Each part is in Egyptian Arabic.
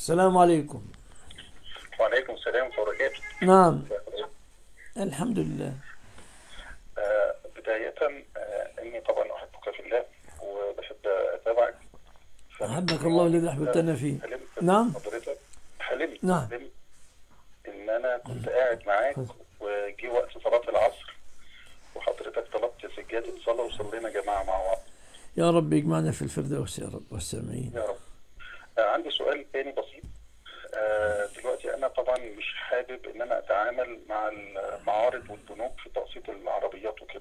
السلام عليكم وعليكم السلام ورحمة الله وبركاته نعم الحمد لله آه، بداية آه، إني طبعا أحبك في الله وبحب أتابعك أحبك الله الذي أحببتنا فيه حلمت نعم. حضرتك حلمت نعم. حلمت إن أنا كنت قاعد معاك وجي وقت صلاة العصر وحضرتك طلبت سجادة صلاة وصلينا جماعة مع بعض يا رب يجمعنا في الفردوس يا رب والسامعين يا رب آه، عندي سؤال تاني بسيط آه، دلوقتي أنا طبعا مش حابب إن أنا أتعامل مع المعارض والبنوك في تقسيط العربيات وكده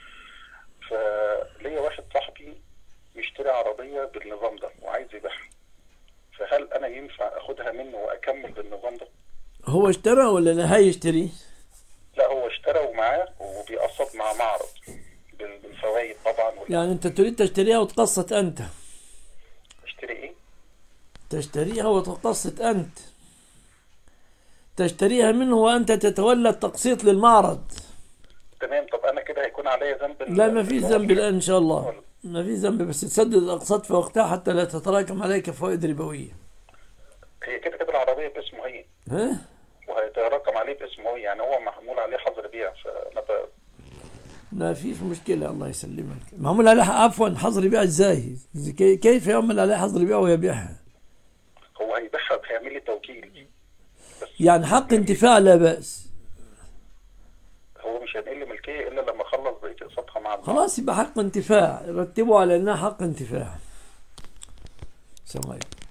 فليا واحد صاحبي مشتري عربية بالنظام ده وعايز يبيعها فهل أنا ينفع أخدها منه وأكمل بالنظام ده؟ هو اشترى ولا لا هيشتري لا هو اشترى ومعاه وبيقسط مع معرض بال- بالفوائد طبعا وال- يعني أنت تريد تشتريها وتقسط أنت اشتري ايه؟ تشتريها وتقسط أنت تشتريها منه وأنت تتولى التقسيط للمعرض تمام طب انا كده هيكون عليا ذنب ال- لا ما في ال- ذنب الآن إن شاء الله ما في ذنب بس تسدد الأقساط في وقتها حتى لا تتراكم عليك فوائد ربوية هي كده كده العربية باسمه هي ها؟ وهيتراكم عليه باسمه هو يعني هو محمول عليه حظر بيع فانا ب... ما فيش مشكلة الله يسلمك معمول عليه عفوا حظر بيع ازاي كي- كيف يعمل عليه حظر بيع ويبيعها هو هيبيعها هيعمل لي توكيل بس يعني حق انتفاع لا بأس هو مش هينقل لي ملكية الا لما اخلص بقية اقساطها مع البنك. خلاص يبقى حق انتفاع رتبوا على انها حق انتفاع السلام عليكم